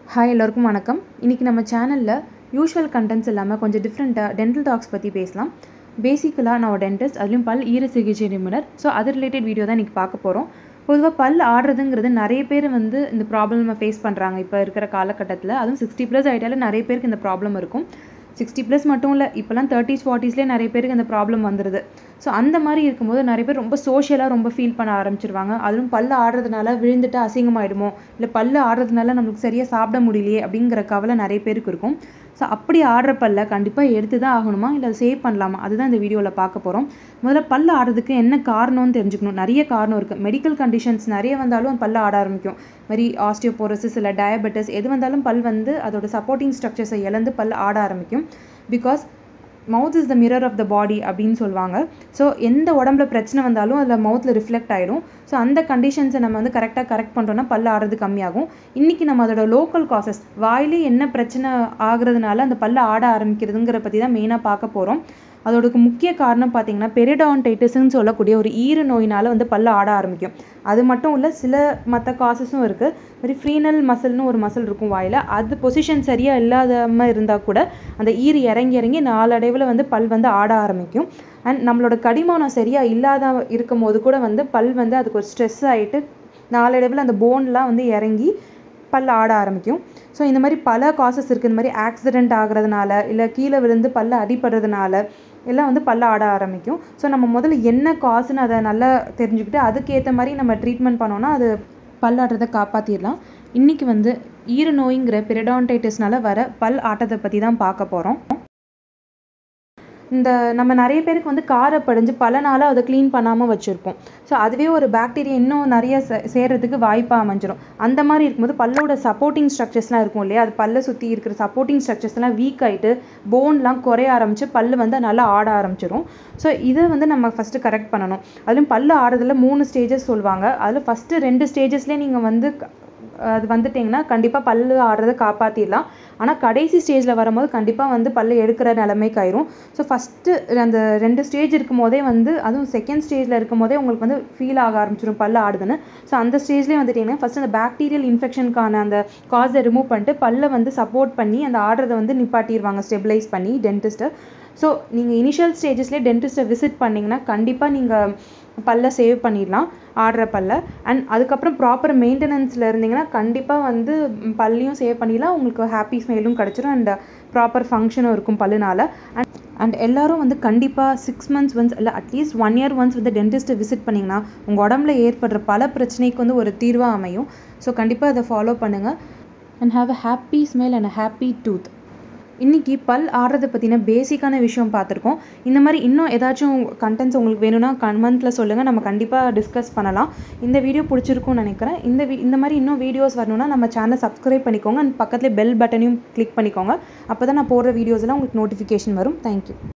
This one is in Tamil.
ஹாய் எல்லோருக்கும் வணக்கம் இன்றைக்கி நம்ம சேனலில் யூஷுவல் கண்டென்ட்ஸ் இல்லாமல் கொஞ்சம் டிஃப்ரெண்ட்டாக டென்டல் டாக்ஸ் பற்றி பேசலாம் பேசிக்கலாக நான் ஒரு டென்டிஸ்ட் அதுலேயும் பல் ஈர சிகிச்சை நிபுணர் ஸோ அது ரிலேட்டட் வீடியோ தான் இன்றைக்கி பார்க்க போகிறோம் பொதுவாக பல் ஆடுறதுங்கிறது நிறைய பேர் வந்து இந்த ப்ராப்ளம் ஃபேஸ் பண்ணுறாங்க இப்போ இருக்கிற காலகட்டத்தில் அதுவும் சிக்ஸ்டி ப்ளஸ் ஆகிட்டாலே நிறைய பேருக்கு இந்த ப்ராப்ளம் இருக்கும் சிக்ஸ்டி ப்ளஸ் மட்டும் இல்லை இப்போலாம் தேர்ட்டிஸ் ஃபார்ட்டிஸ்லேயே நிறைய பேருக்கு இந்த ப்ராப்ளம் வந்துடுது ஸோ அந்த மாதிரி இருக்கும்போது நிறைய பேர் ரொம்ப சோஷியலாக ரொம்ப ஃபீல் பண்ண ஆரம்பிச்சிருவாங்க அதுவும் பல்லு ஆடுறதுனால விழுந்துட்டு அசிங்கமாயிடுமோ இல்லை பல்லு ஆடுறதுனால நம்மளுக்கு சரியாக சாப்பிட முடியலையே அப்படிங்கிற கவலை நிறைய பேருக்கு இருக்கும் ஸோ அப்படி ஆடுற பல்ல கண்டிப்பாக எடுத்து தான் ஆகணுமா இல்லை அதை சேவ் பண்ணலாமா அதுதான் இந்த வீடியோவில் பார்க்க போகிறோம் முதல்ல பல்லு ஆடுறதுக்கு என்ன காரணம்னு தெரிஞ்சுக்கணும் நிறைய காரணம் இருக்குது மெடிக்கல் கண்டிஷன்ஸ் நிறைய வந்தாலும் பல்ல ஆட ஆரம்பிக்கும் மாதிரி ஆஸ்டியோபோரோசிஸ் இல்லை டயபெட்டிஸ் எது வந்தாலும் பல் வந்து அதோட சப்போர்ட்டிங் ஸ்ட்ரக்சர்ஸை இழந்து பல் ஆட ஆரம்பிக்கும் because mouth is the mirror of the body அப்படின்னு சொல்லுவாங்க ஸோ எந்த உடம்புல பிரச்சனை வந்தாலும் அதில் மவுத்தில் ரிஃப்ளெக்ட் ஆகிடும் ஸோ அந்த கண்டிஷன்ஸை நம்ம வந்து கரெக்டாக கரெக்ட் பண்ணுறோன்னா பல்லு ஆடுறது கம்மியாகும் இன்றைக்கி நம்ம அதோட லோக்கல் காசஸ் வாயிலே என்ன பிரச்சனை ஆகுறதுனால அந்த பல்ல ஆட ஆரம்பிக்கிறதுங்கிற பற்றி தான் மெயினாக பார்க்க போகிறோம் அதோட முக்கிய காரணம் பார்த்தீங்கன்னா பெரிடான்டைட்டிஸ்ன்னு சொல்லக்கூடிய ஒரு ஈர நோயினால் வந்து பல்ல ஆட ஆரம்பிக்கும் அது மட்டும் இல்லை சில மற்ற காசஸும் இருக்குது மாதிரி ஃப்ரீனல் மசில்னு ஒரு மசில் இருக்கும் வாயில் அது பொசிஷன் சரியாக இல்லாதமாக இருந்தால் கூட அந்த ஈறு இறங்கி இறங்கி நாளடைவில் வந்து பல் வந்து ஆட ஆரம்பிக்கும் அண்ட் நம்மளோட கடிமானம் சரியாக இல்லாத இருக்கும் போது கூட வந்து பல் வந்து அதுக்கு ஒரு ஸ்ட்ரெஸ் ஆகிட்டு நாளடைவில் அந்த போன்லாம் வந்து இறங்கி பல் ஆட ஆரம்பிக்கும் ஸோ இந்த மாதிரி பல காசஸ் இருக்குது இந்த மாதிரி ஆக்சிடெண்ட் ஆகிறதுனால இல்லை கீழே விழுந்து பல்ல அடிபடுறதுனால எல்லாம் வந்து பல்ல ஆட ஆரம்பிக்கும் ஸோ நம்ம முதல்ல என்ன காசுன்னு அதை நல்லா தெரிஞ்சுக்கிட்டு அதுக்கேற்ற மாதிரி நம்ம ட்ரீட்மெண்ட் பண்ணோன்னா அது பல்லாடுறதை காப்பாற்றிடலாம் இன்றைக்கி வந்து ஈர நோய்ங்கிற பெரிடான்டைட்டிஸ்னால வர பல் ஆட்டத்தை பற்றி தான் பார்க்க போகிறோம் இந்த நம்ம நிறைய பேருக்கு வந்து காரை படிஞ்சு பல நாளாக அதை க்ளீன் பண்ணாமல் வச்சுருப்போம் ஸோ அதுவே ஒரு பாக்டீரியா இன்னும் நிறைய சேர்றதுக்கு வாய்ப்பாக அமைஞ்சிரும் அந்த மாதிரி இருக்கும்போது பல்லோட சப்போர்ட்டிங் ஸ்ட்ரக்சர்ஸ்லாம் இருக்கும் இல்லையா அது பல்ல சுற்றி இருக்கிற சப்போர்ட்டிங் ஸ்ட்ரக்சர்ஸ்லாம் வீக் ஆகிட்டு போன்லாம் குறைய ஆரம்பிச்சு பல்லு வந்து நல்லா ஆட ஆரம்பிச்சிடும் ஸோ இதை வந்து நம்ம ஃபஸ்ட்டு கரெக்ட் பண்ணணும் அதுவும் பல்லு ஆடுறதுல மூணு ஸ்டேஜஸ் சொல்லுவாங்க அதில் ஃபஸ்ட்டு ரெண்டு ஸ்டேஜஸ்லேயே நீங்கள் வந்து அது வந்துட்டிங்கன்னா கண்டிப்பாக பல்லு ஆடுறதை காப்பாற்றிடலாம் ஆனால் கடைசி ஸ்டேஜில் வரும்போது கண்டிப்பாக வந்து பல்லு எடுக்கிற நிலைமைக்கு ஆயிரும் ஸோ ஃபஸ்ட்டு அந்த ரெண்டு ஸ்டேஜ் இருக்கும் போதே வந்து அதுவும் செகண்ட் ஸ்டேஜில் இருக்கும் போதே உங்களுக்கு வந்து ஃபீல் ஆக ஆரம்பிச்சிடும் பல்லு ஆடுதுன்னு ஸோ அந்த ஸ்டேஜ்லேயே வந்துட்டிங்கன்னா ஃபஸ்ட் அந்த பாக்டீரியல் இன்ஃபெக்ஷனுக்கான அந்த காஸை ரிமூவ் பண்ணிட்டு பல்லை வந்து சப்போர்ட் பண்ணி அந்த ஆடுறதை வந்து நிப்பாட்டிடுவாங்க ஸ்டெபிலைஸ் பண்ணி டென்டிஸ்ட்டை ஸோ நீங்கள் இனிஷியல் ஸ்டேஜஸ்லேயே டென்டிஸ்ட்டை விசிட் பண்ணிங்கன்னா கண்டிப்பாக நீங்கள் பல்ல சேவ் பண்ணிடலாம் ஆடுற பல்ல அண்ட் அதுக்கப்புறம் ப்ராப்பர் மெயின்டெனன்ஸில் இருந்தீங்கன்னா கண்டிப்பாக வந்து பல்லையும் சேவ் பண்ணிடலாம் உங்களுக்கு ஹாப்பி ஸ்மெயிலும் கிடச்சிரும் அண்ட் ப்ராப்பர் ஃபங்க்ஷனும் இருக்கும் பல்லுனால அண்ட் அண்ட் எல்லாரும் வந்து கண்டிப்பாக சிக்ஸ் மந்த்ஸ் ஒன்ஸ் இல்லை அட்லீஸ்ட் ஒன் இயர் ஒன்ஸ் வந்து டென்டிஸ்ட்டை விசிட் பண்ணிங்கன்னா உங்கள் உடம்புல ஏற்படுற பல பிரச்சனைக்கு வந்து ஒரு தீர்வாக அமையும் ஸோ கண்டிப்பாக அதை ஃபாலோ பண்ணுங்கள் and have a happy smile and a happy tooth இன்றைக்கி பல் ஆடுறதை பற்றின பேசிக்கான விஷயம் பார்த்துருக்கோம் இந்த மாதிரி இன்னும் ஏதாச்சும் கண்டென்ட்ஸ் உங்களுக்கு வேணும்னா கமெண்ட்டில் சொல்லுங்கள் நம்ம கண்டிப்பாக டிஸ்கஸ் பண்ணலாம் இந்த வீடியோ பிடிச்சிருக்கும்னு நினைக்கிறேன் இந்த வி இந்த மாதிரி இன்னும் வீடியோஸ் வரணும்னா நம்ம சேனலை சப்ஸ்கிரைப் பண்ணிக்கோங்க அண்ட் பக்கத்துலேயே பெல் பட்டனையும் கிளிக் பண்ணிக்கோங்க அப்போ தான் நான் போடுற வீடியோஸ்லாம் உங்களுக்கு நோட்டிஃபிகேஷன் வரும் தேங்க்யூ